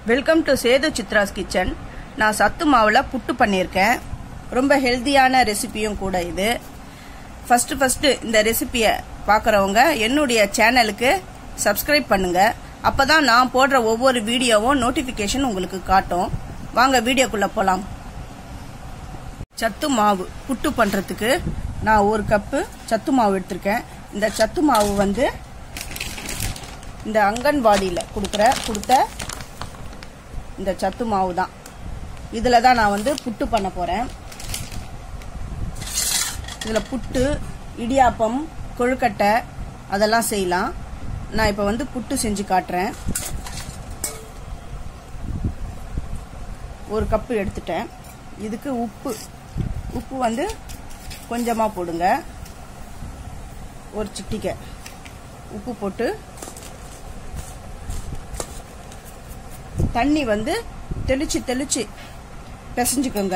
welcome to Sethu Chitra's kitchen நான் சத்து மாவில் புட்டு பண்ணியிருக்கேன் ரொம்ப ஹெல்த்தியான ரெசிபியும் கூட இது ஃபஸ்ட்டு ஃபஸ்ட்டு இந்த ரெசிபியை பார்க்குறவங்க என்னுடைய சேனலுக்கு சப்ஸ்கிரைப் பண்ணுங்க அப்போ தான் நான் போடுற ஒவ்வொரு வீடியோவும் நோட்டிஃபிகேஷன் உங்களுக்கு காட்டும் வாங்க வீடியோக்குள்ளே போகலாம் சத்து மாவு புட்டு பண்ணுறதுக்கு நான் ஒரு கப்பு சத்து மாவு எடுத்திருக்கேன் இந்த சத்து மாவு வந்து இந்த அங்கன்வாடியில் கொடுக்குற கொடுத்த இந்த சத்து மாவு தான் இதில் தான் நான் வந்து புட்டு பண்ண போகிறேன் இதில் புட்டு இடியாப்பம் கொழுக்கட்டை அதெல்லாம் செய்யலாம் நான் இப்போ வந்து புட்டு செஞ்சு காட்டுறேன் ஒரு கப்பு எடுத்துட்டேன் இதுக்கு உப்பு உப்பு வந்து கொஞ்சமாக போடுங்க ஒரு சிட்டிக்கை உப்பு போட்டு தண்ணி வந்து தெளிச்சு தெளிச்சு பிசைஞ்சுக்கோங்க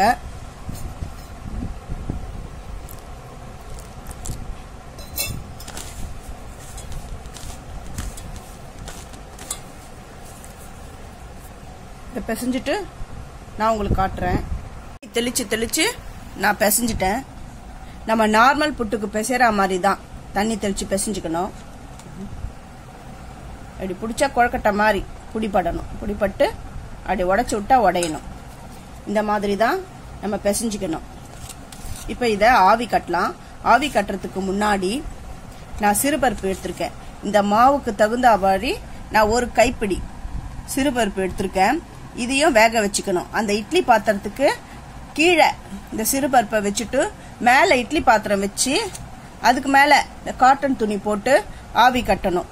இதை பிசைஞ்சிட்டு நான் உங்களுக்கு காட்டுறேன் தெளிச்சு தெளிச்சு நான் பிசைஞ்சிட்டேன் நம்ம நார்மல் புட்டுக்கு பிசைற மாதிரி தான் தண்ணி தெளிச்சு பிசைஞ்சுக்கணும் அப்படி பிடிச்சா குழக்கட்டை மாதிரி புடிப்படணும் புடிப்பட்டு அப்படி உடச்சி விட்டா உடையணும் இந்த மாதிரி தான் நம்ம பிசைஞ்சிக்கணும் இப்போ இதை ஆவி கட்டலாம் ஆவி கட்டுறதுக்கு முன்னாடி நான் சிறுபருப்பு எடுத்திருக்கேன் இந்த மாவுக்கு தகுந்த மாதிரி நான் ஒரு கைப்பிடி சிறுபருப்பு எடுத்திருக்கேன் இதையும் வேக வச்சுக்கணும் அந்த இட்லி பாத்திரத்துக்கு கீழே இந்த சிறுபருப்பை வச்சுட்டு மேலே இட்லி பாத்திரம் வச்சு அதுக்கு மேலே இந்த காட்டன் துணி போட்டு ஆவி கட்டணும்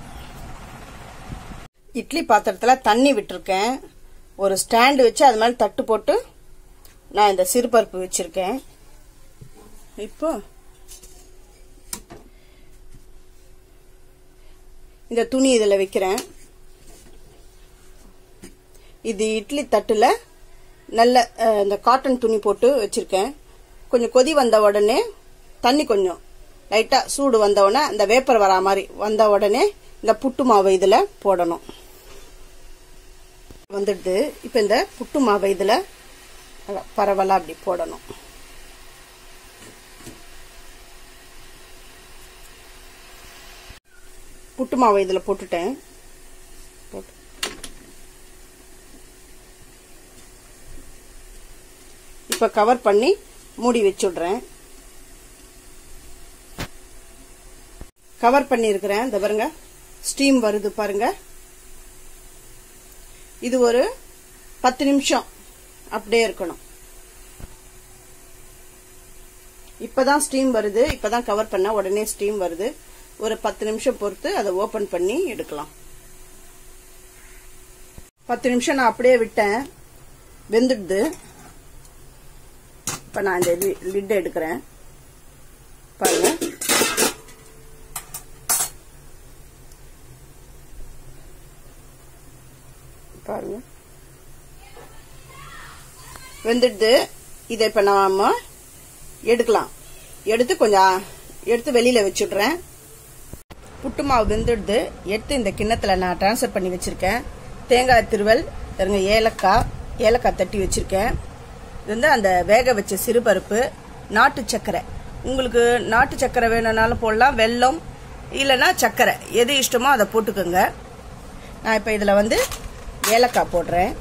இட்லி பாத்திரத்தில் தண்ணி விட்டுருக்கேன் ஒரு ஸ்டாண்டு வச்சு அது மேலே தட்டு போட்டு நான் இந்த சிறுபருப்பு வச்சுருக்கேன் இப்போ இந்த துணி இதில் வைக்கிறேன் இது இட்லி தட்டில் நல்ல இந்த காட்டன் துணி போட்டு வச்சுருக்கேன் கொஞ்சம் கொதி வந்த உடனே தண்ணி கொஞ்சம் லைட்டாக சூடு வந்த உடனே அந்த வேப்பர் வரா மாதிரி வந்த உடனே இந்த புட்டு மாவை இதில் போடணும் வந்துடுது இப்போ இந்த புட்டு மாவை இதில் பரவலாக அப்படி போடணும் புட்டு மாவை இதில் போட்டுட்டேன் போட்டு இப்போ கவர் பண்ணி மூடி வச்சுடுறேன் கவர் பண்ணியிருக்கிறேன் இந்த பாருங்க ஸ்டீம் வருது பாருங்க இது ஒரு பத்து நிமிஷம் அப்படியே இருக்கணும் இப்பதான் ஸ்டீம் வருது இப்பதான் கவர் பண்ண உடனே ஸ்டீம் வருது ஒரு பத்து நிமிஷம் பொறுத்து அதை ஓபன் பண்ணி எடுக்கலாம் பத்து நிமிஷம் நான் அப்படியே விட்டேன் வெந்துடுது இப்ப நான் இந்த லிட் எடுக்கிறேன் பாருங்க பாருங்க வெந்துடுது இதை இப்ப நாம எடுக்கலாம் எடுத்து கொஞ்சம் எடுத்து வெளியில வச்சுடுறேன் புட்டு மாவு வெந்துடுது எடுத்து இந்த கிண்ணத்துல நான் டிரான்ஸ்ஃபர் பண்ணி வச்சிருக்கேன் தேங்காய் திருவல் பாருங்க ஏலக்காய் ஏலக்காய் தட்டி வச்சிருக்கேன் இது வந்து அந்த வேக வச்ச சிறுபருப்பு நாட்டு சர்க்கரை உங்களுக்கு நாட்டு சர்க்கரை வேணும்னாலும் போடலாம் வெல்லம் இல்லைன்னா சர்க்கரை எது இஷ்டமோ அதை போட்டுக்கோங்க நான் இப்போ இதில் வந்து ஏலக்காய் போடுறேன்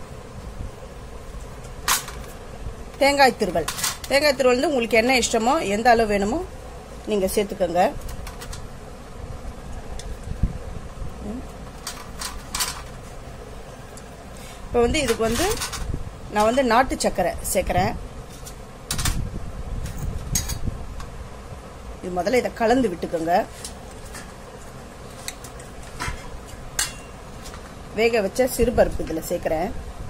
தேங்காய் திருவல் தேங்காய் திருவல் வந்து உங்களுக்கு என்ன இஷ்டமோ எந்த அளவு வேணுமோ நீங்கள் சேர்த்துக்கோங்க இப்போ வந்து இதுக்கு வந்து நான் வந்து நாட்டு சர்க்கரை சேர்க்குறேன் இது முதல்ல இதை கலந்து விட்டுக்கோங்க வேக வச்ச சிறுபருப்பு இதில் சேர்க்குறேன்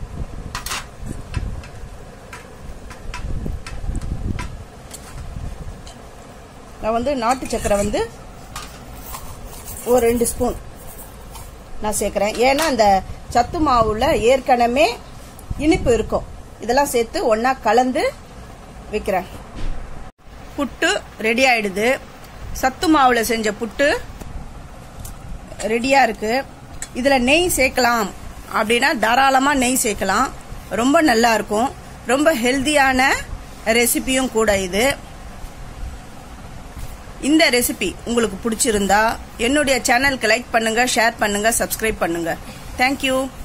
நான் வந்து நாட்டு சர்க்கரை வந்து ஒரு ரெண்டு ஸ்பூன் நான் சேர்க்குறேன் ஏன்னா அந்த சத்து மாவுல ஏற்கனவே இனிப்பு இருக்கும் இதெல்லாம் சேர்த்து ஒன்றா கலந்து வைக்கிறேன் புட்டு ரெடி ஆயிடுது சத்து மாவில் செஞ்ச புட்டு ரெடியாக இருக்கு இதில் நெய் சேர்க்கலாம் அப்படின்னா தாராளமாக நெய் சேர்க்கலாம் ரொம்ப நல்லா இருக்கும் ரொம்ப ஹெல்தியான ரெசிபியும் கூட இது இந்த ரெசிபி உங்களுக்கு பிடிச்சிருந்தா என்னுடைய சேனலுக்கு லைக் பண்ணுங்க ஷேர் பண்ணுங்க சப்ஸ்கிரைப் பண்ணுங்க தேங்க்யூ